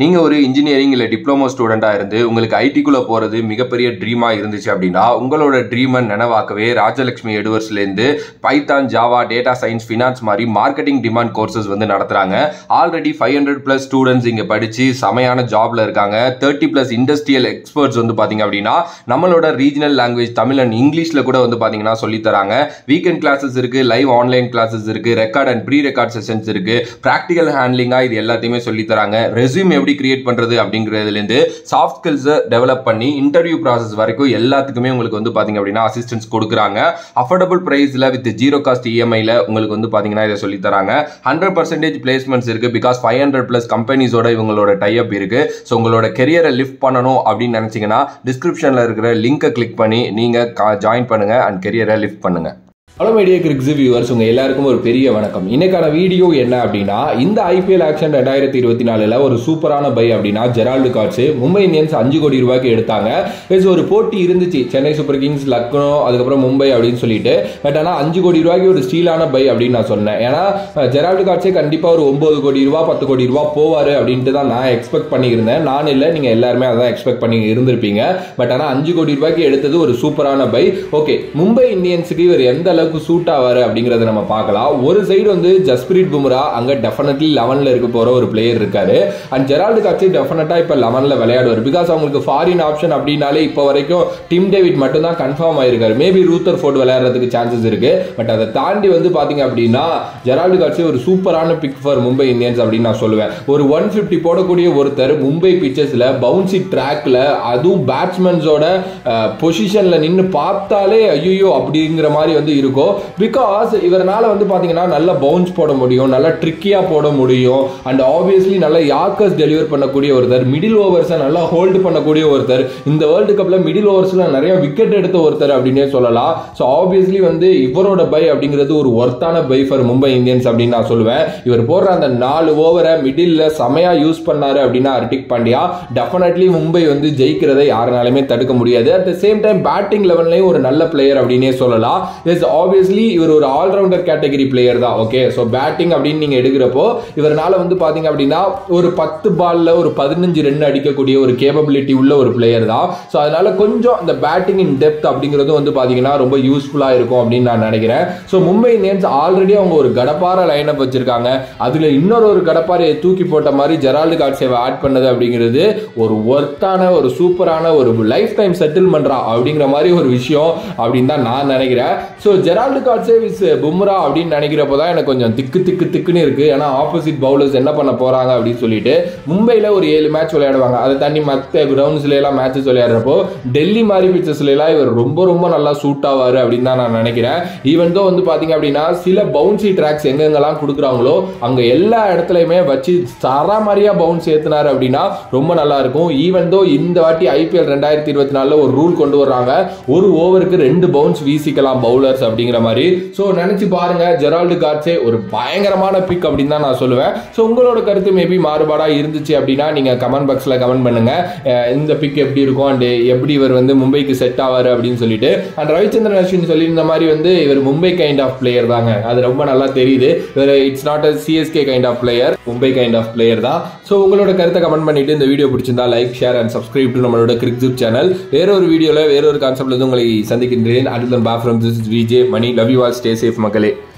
நீங்கள் ஒரு இன்ஜினியரிங் இல்லை டிப்ளமோ ஸ்டூடெண்ட்டாக இருந்து உங்களுக்கு ஐடிக்குள்ளே போகிறது மிகப்பெரிய ட்ரீமாக இருந்துச்சு அப்படின்னா உங்களோட ட்ரீமை நினைவாக்கவே ராஜலட்சுமி எடுவர்ஸ்லேருந்து Python Java data science finance மாதிரி மார்க்கெட்டிங் டிமாண்ட் கோர்சஸ் வந்து நடத்துகிறாங்க already five hundred plus students இங்கே படித்து செமையான ஜாப்ல இருக்காங்க தேர்ட்டி ப்ளஸ் இண்டஸ்ட்ரியல் எக்ஸ்பர்ட்ஸ் வந்து பார்த்தீங்க அப்படின்னா நம்மளோட ரீஜனல் லாங்குவேஜ் தமிழ் அண்ட் இங்கிலீஷில் கூட வந்து பார்த்தீங்கன்னா சொல்லித் தராங்க வீக்கெண்ட் கிளாஸஸ் இருக்குது லைவ் ஆன்லைன் கிளாஸஸ் இருக்குது record and free record sessions இருக்குது ப்ராக்டிக்கல் ஹேண்ட்லிங்காக இது எல்லாத்தையுமே சொல்லித் தராங்க ரெஸ்யூம் எப்படி கிரியேட் பண்ணுறது அப்படிங்கிறதுலேருந்து சாஃப்ட் ஸ்கில்ஸை டெவலப் பண்ணி இன்டர்வியூ ப்ராசஸ் வரைக்கும் எல்லாத்துக்குமே உங்களுக்கு வந்து பார்த்தீங்க அப்படின்னா அசிஸ்டன்ஸ் கொடுக்குறாங்க அஃபோர்டபுள் ப்ரைஸில் வித் ஜீரோ காஸ்ட் இஎம்ஐயில் உங்களுக்கு வந்து பார்த்தீங்கன்னா இதை சொல்லித் தராங்க ஹண்ட்ரட் பர்சன்டேஜ் பிளேஸ்மெண்ட்ஸ் இருக்குது பிகாஸ் ஃபைவ் ஹண்ட்ரட் ப்ளஸ் கம்பெனிஸோட இவங்களோட டைப் இருக்குது ஸோ உங்களோட கெரியரை லிஃப்ட் பண்ணணும் அப்படின்னு நினச்சிங்கன்னா டிஸ்கிரிப்ஷனில் இருக்கிற லிங்கை கிளிக் பண்ணி நீங்கள் ஜாயின் பண்ணுங்கள் அண்ட் கெரியரை லிஃப்ட் பண்ணுங்கள் ஹலோ மீடியா கிரிக்ஸ் வியூவர்ஸ் உங்கள் எல்லாருக்கும் ஒரு பெரிய வணக்கம் இன்னைக்கான வீடியோ என்ன அப்படின்னா இந்த ஐபிஎல் ஆக்ஷன் ரெண்டாயிரத்தி இருபத்தி நாலில் ஒரு சூப்பரான பை அப்படின்னா ஜெரால்டு காட்ஸ் மும்பை இந்தியன்ஸ் அஞ்சு கோடி ரூபாய்க்கு எடுத்தாங்க இட்ஸ் ஒரு போட்டி இருந்துச்சு சென்னை சூப்பர் கிங்ஸ் லக்னோ அதுக்கப்புறம் மும்பை அப்படின்னு சொல்லிட்டு பட் ஆனால் அஞ்சு கோடி ரூபாய்க்கு ஒரு ஸ்டீலான பை அப்படின்னு நான் சொன்னேன் ஏன்னா ஜெரால்டு காட்ஸே கண்டிப்பாக ஒரு ஒன்பது கோடி ரூபா பத்து கோடி ரூபா போவார் அப்படின்ட்டு தான் நான் எக்ஸ்பெக்ட் பண்ணியிருந்தேன் நான் இல்லை நீங்கள் எல்லாருமே அதான் எக்ஸ்பெக்ட் பண்ணி இருந்திருப்பீங்க பட் ஆனால் அஞ்சு கோடி ரூபாய்க்கு எடுத்தது ஒரு சூப்பரான பை ஓகே மும்பை இந்தியன்ஸுக்கு இவர் எந்த அளவுக்கு சூட் ஆவார் அப்படிங்கிறத நம்ம பார்க்கலாம் ஒரு சைடு வந்து ஜஸ்பிரீத் பும்ரா அங்கே டெஃபினெட்லி லெவனில் இருக்க போகிற ஒரு பிளேயர் இருக்காரு அண்ட் ஜெரால்டு காட்சி டெஃபினட்டாக இப்போ லெவனில் விளையாடுவார் பிகாஸ் அவங்களுக்கு ஃபாரின் ஆப்ஷன் அப்படின்னாலே இப்போ வரைக்கும் டிம் டேவிட் மட்டும் தான் கன்ஃபார்ம் ஆயிருக்காரு மேபி ரூத்தர் ஃபோர்ட் விளையாடுறதுக்கு சான்சஸ் இருக்கு பட் அதை தாண்டி வந்து பார்த்தீங்க அப்படின்னா ஜெரால்டு காட்சி ஒரு சூப்பரான பிக் ஃபார் மும்பை இந்தியன்ஸ் அப்படின்னு நான் சொல்லுவேன் ஒரு ஒன் ஃபிஃப்டி போடக்கூடிய ஒருத்தர் மும்பை பிச்சர்ஸில் பவுன்சி ட்ராக்ல அதுவும் பேட்ஸ்மேன்ஸோட பொசிஷனில் நின்று பார்த்தாலே ஐயோ அப்படிங்கிற மாதிரி வந்து இருக்கும் பிகாஸ் இவரனால வந்து பார்த்தீங்கன்னா நல்ல பவுன்ஸ் போட முடியும் நல்ல ட்ரிக்கியாக போட முடியும் அண்ட் ஆப்வியஸ்லி நல்ல யாக்கர்ஸ் டெலிவர் பண்ணக்கூடிய ஒருத்தர் மிடில் ஓவர்ஸை நல்லா ஹோல்டு பண்ணக்கூடிய ஒருத்தர் இந்த வேர்ல்டு கப்பில் மிடில் ஓவர்ஸில் நிறைய விக்கெட் எடுத்த ஒருத்தர் அப்படின்னே சொல்லலாம் ஸோ ஆப்வியஸ்லி வந்து இவரோட பை அப்படிங்கிறது ஒரு ஒர்த்தான பை ஃபார் மும்பை இந்தியன்ஸ் அப்படின்னு நான் சொல்லுவேன் இவர் போடுற அந்த நாலு ஓவரை மிடில் செமையா யூஸ் பண்ணாரு அப்படின்னா ஹர்திக் பாண்டியா டெஃபினெட்லி மும்பை வந்து ஜெயிக்கிறதை யாருனாலுமே தடுக்க முடியாது at the same time batting லெவன்லையும் ஒரு நல்ல பிளேயர் அப்படின்னே சொல்லலாம் இஸ் ஆப்வியஸ்லி இவர் ஒரு ஆல்ரவுண்டர் கேட்டகரி பிளேயர் தான் ஓகே ஸோ பேட்டிங் அப்படின்னு நீங்க எடுக்கிறப்போ இவரால் வந்து பாத்தீங்க அப்படின்னா ஒரு பத்து பால்ல ஒரு பதினஞ்சு ரன் அடிக்கக்கூடிய ஒரு கேப்பபிலிட்டி உள்ள ஒரு பிளேயர் தான் ஸோ அதனால கொஞ்சம் இந்த பேட்டிங் இன் டெப்த் அப்படிங்கிறது வந்து பாத்தீங்கன்னா ரொம்ப யூஸ்ஃபுல்லா இருக்கும் அப்படின்னு நான் நினைக்கிறேன் ஸோ மும்பை இந்தியன்ஸ் ஆல்ரெடி அவங்க ஒரு கடப்பார லைனப் வச்சிருக்காங்க அதுல இன்னொரு ஒரு கடப்பாரையை தூக்கி போட்ட மாதிரி ஜெரால்டு காட்சேவை ஆட் பண்ணது அப்படிங்கிறது ஒரு ஒர்த்தான ஒரு சூப்பரான ஒரு லைஃப் டைம் செட்டில்மெண்ட்ரா அப்படிங்கிற மாதிரி ஒரு விஷயம் அப்படின்னு தான் நான் நினைக்கிறேன் so Gerald Coetzee with Bumrah அப்படின்னு நினைக்கிறப்போ தான் எனக்கு கொஞ்சம் திக்கு திக்கு திக்குன்னு இருக்கு ஏன்னா ஆப்போசிட் பவுலர்ஸ் என்ன பண்ண போறாங்க அப்படின்னு சொல்லிட்டு மும்பையில் ஒரு ஏழு மேட்ச் விளையாடுவாங்க அதை தாண்டி மற்ற கிரவுண்ட்ஸ்ல எல்லாம் மேட்சஸ் விளையாடுறப்போ டெல்லி மாதிரி பிச்சர்ஸ்ல எல்லாம் இவர் ரொம்ப ரொம்ப நல்லா சூட் ஆவார் அப்படின்னு தான் நான் நினைக்கிறேன் ஈவன் தோ வந்து பாத்தீங்க அப்படின்னா சில பவுன்சி ட்ராக்ஸ் எங்கெங்கெல்லாம் கொடுக்குறாங்களோ அங்க எல்லா இடத்துலையுமே வச்சு சராமரியா பவுன்ஸ் ஏத்துனாரு அப்படின்னா ரொம்ப நல்லா இருக்கும் ஈவன் தோ இந்த வாட்டி ஐபிஎல் ரெண்டாயிரத்தி இருபத்தி நாலுல ஒரு ரூல் கொண்டு வர்றாங்க ஒரு ஓவருக்கு ரெண்டு பவுன்ஸ் வீசிக்கலாம் பவுலர்ஸ் அப்படிங்கிற மாதிரி ஸோ நினைச்சு பாருங்க ஜெரால்டு காட்ஸே ஒரு பயங்கரமான பிக் அப்படின்னு தான் நான் சொல்லுவேன் ஸோ உங்களோட கருத்து மேபி மாறுபாடா இருந்துச்சு அப்படின்னா நீங்க கமெண்ட் பாக்ஸ்ல கமெண்ட் பண்ணுங்க அஹ் இந்த பிக் எப்படி இருக்கும் அண்ட் எப்படி இவர் வந்து மும்பைக்கு செட் ஆவார் அப்படின்னு சொல்லிட்டு அண்ட் ரவிச்சந்திரன் அஸ்வின் சொல்லியிருந்த மாதிரி வந்து இவர் மும்பை கைண்ட் ஆஃப் பிளேயர் தாங்க அது ரொம்ப நல்லா தெரியுது இவர் it's not a CSK kind of player Mumbai kind of player தான் ஸோ உங்களோட கருத்தை கமெண்ட் பண்ணிட்டு இந்த வீடியோ பிடிச்சிருந்தா like share and subscribe to நம்மளோட கிரிக்ஸிப் சேனல் வேற ஒரு வீடியோவில் வேற ஒரு கான்செப்ட்ல இருந்து உங்களை சந்திக்கின்றேன் அடுத்த பா from this VJ Mani love you all stay safe மக்களே